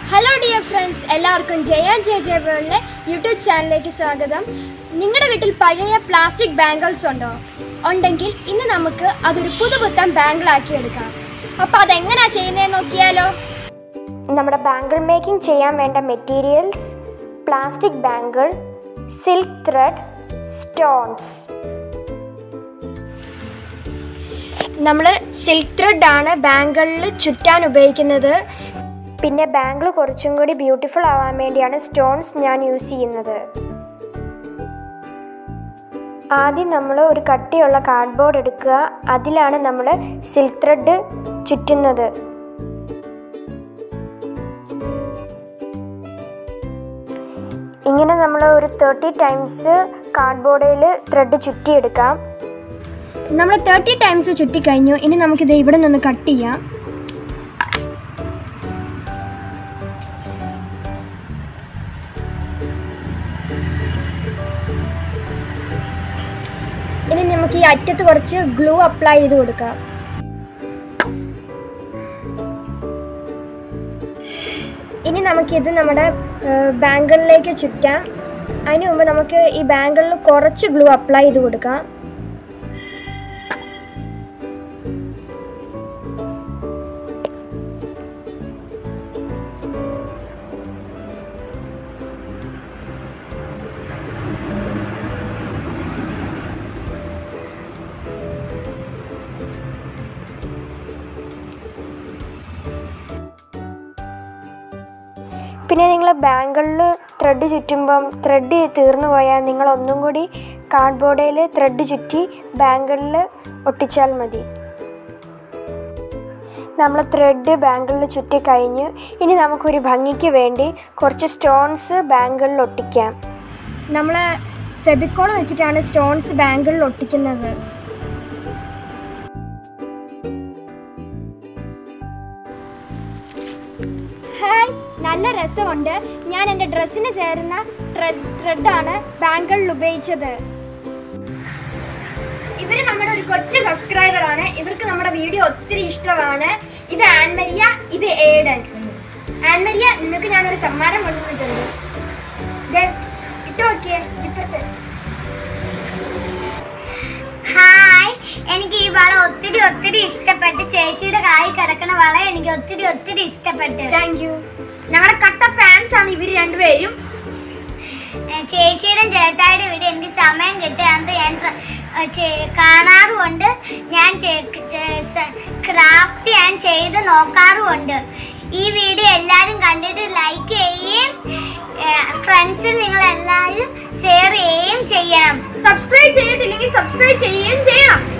hello dear friends എല്ലാവർക്കും Jaya J J വേൾഡിലെ YouTube ചാനലിലേക്ക് സ്വാഗതം നിങ്ങളുടെ വീട്ടിൽ പഴയ പ്ലാസ്റ്റിക് ബാംഗിൾസ് ഉണ്ടോ ഉണ്ടെങ്കിൽ ഇന്ന് നമുക്ക് അതൊരു പുതുപുത്തൻ ബാംഗിളാക്കി എടുക്കാം അപ്പോൾ അതെങ്ങനെയാ ചെയ്യുന്നതെന്ന് നോക്കിയാലോ നമ്മുടെ ബാംഗിൾ മേക്കിംഗ് ചെയ്യാൻ വേണ്ട materials plastic bangle silk thread stones നമ്മൾ സിൽക്ക് ത്രെഡ് ആണ് ബാംഗിളിൽ ചുറ്റാൻ ഉപയോഗിക്കുന്നത് പിന്നെ ബാംഗിൾ കുറച്ചും കൂടി ബ്യൂട്ടിഫുൾ ആവാൻ വേണ്ടിയാണ് സ്റ്റോൺസ് ഞാൻ യൂസ് ചെയ്യുന്നത് ആദ്യം നമ്മൾ ഒരു കട്ടിയുള്ള കാർഡ്ബോർഡ് എടുക്കുക അതിലാണ് നമ്മൾ സിൽക്ക് ത്രെഡ് ചുറ്റുന്നത് ഇങ്ങനെ നമ്മൾ ഒരു തേർട്ടി ടൈംസ് കാർഡ്ബോർഡിൽ ത്രെഡ് ചുറ്റിയെടുക്കാം നമ്മൾ തേർട്ടി ടൈംസ് ചുറ്റിക്കഴിഞ്ഞു ഇനി നമുക്കിത് ഇവിടെ നിന്ന് കട്ട് ചെയ്യാം ഇനി നമുക്ക് ഈ അറ്റത്ത് കുറച്ച് ഗ്ലൂ അപ്ലൈ ചെയ്ത് കൊടുക്കാം ഇനി നമുക്കിത് നമ്മുടെ ബാങ്കിളിലേക്ക് ചുറ്റാം അതിന് മുമ്പ് നമുക്ക് ഈ ബാങ്കിളിൽ കുറച്ച് ഗ്ലൂ അപ്ലൈ ചെയ്ത് കൊടുക്കാം പിന്നെ നിങ്ങൾ ബാങ്കുകളിൽ ത്രെഡ് ചുറ്റുമ്പം ത്രെഡ് തീർന്നു പോയാൽ നിങ്ങൾ ഒന്നും കൂടി കാർഡ്ബോർഡിൽ ത്രെഡ് ചുറ്റി ബാങ്കുകളിൽ ഒട്ടിച്ചാൽ മതി നമ്മൾ ത്രെഡ് ബാങ്കുകളിൽ ചുറ്റി കഴിഞ്ഞു ഇനി നമുക്കൊരു ഭംഗിക്ക് വേണ്ടി കുറച്ച് സ്റ്റോൺസ് ബാങ്കുകളിൽ ഒട്ടിക്കാം നമ്മൾ ഫെബിക്കോൾ വെച്ചിട്ടാണ് സ്റ്റോൺസ് ബാങ്കിളിൽ ഒട്ടിക്കുന്നത് ഹായ് നല്ല രസമുണ്ട് ഞാൻ എൻ്റെ ഡ്രസ്സിന് ചേരുന്ന ത്രെഡാണ് ബാങ്കിളിൽ ഉപയോഗിച്ചത് ഇവർ നമ്മുടെ ഒരു കൊച്ചു സബ്സ്ക്രൈബറാണ് ഇവർക്ക് നമ്മുടെ വീഡിയോ ഒത്തിരി ഇഷ്ടമാണ് ഇത് ആൻമരിയ ഇത് ഏഡൻ ആൻമരിയ നിങ്ങൾക്ക് ഞാനൊരു സമ്മാനം കൊണ്ടുവന്നിട്ടുണ്ട് ദേ, ഇട്ട് നോക്കിയേ ഇപ്പുറത്തെ ഹായ് എനിക്ക് ഈ വള ഒത്തിരി ഒത്തിരി ഇഷ്ടപ്പെട്ടു ചേച്ചിയുടെ കായി കിടക്കുന്ന വള എനിക്ക് ഒത്തിരി ഒത്തിരി ഇഷ്ടപ്പെട്ടു താങ്ക് യു ഞങ്ങളുടെ കട്ട ഫാൻസ് ആണ് ഇവർ രണ്ടുപേരും ഏ, ചേച്ചിയുടെ ചേട്ടായുടെ വീഡിയോ എനിക്ക് സമയം കിട്ടിയാണ്ട് ഞാൻ ട്ര- ഏ, ചെ- കാണാറുമുണ്ട് ഞാൻ ക്രാഫ്റ്റ് ഞാൻ ചെയ്ത് നോക്കാറുമുണ്ട് ഈ വീഡിയോ എല്ലാവരും കണ്ടിട്ട് ലൈക്ക് ചെയ്യുകയും ഫ്രണ്ട്സിന് നിങ്ങൾ എല്ലാവരും ഷെയർ ചെയ്യുകയും ചെയ്യണം സബ്സ്ക്രൈബ് ചെയ്തിട്ടില്ലെങ്കിൽ സബ്സ്ക്രൈബ് ചെയ്യുകയും ചെയ്യണം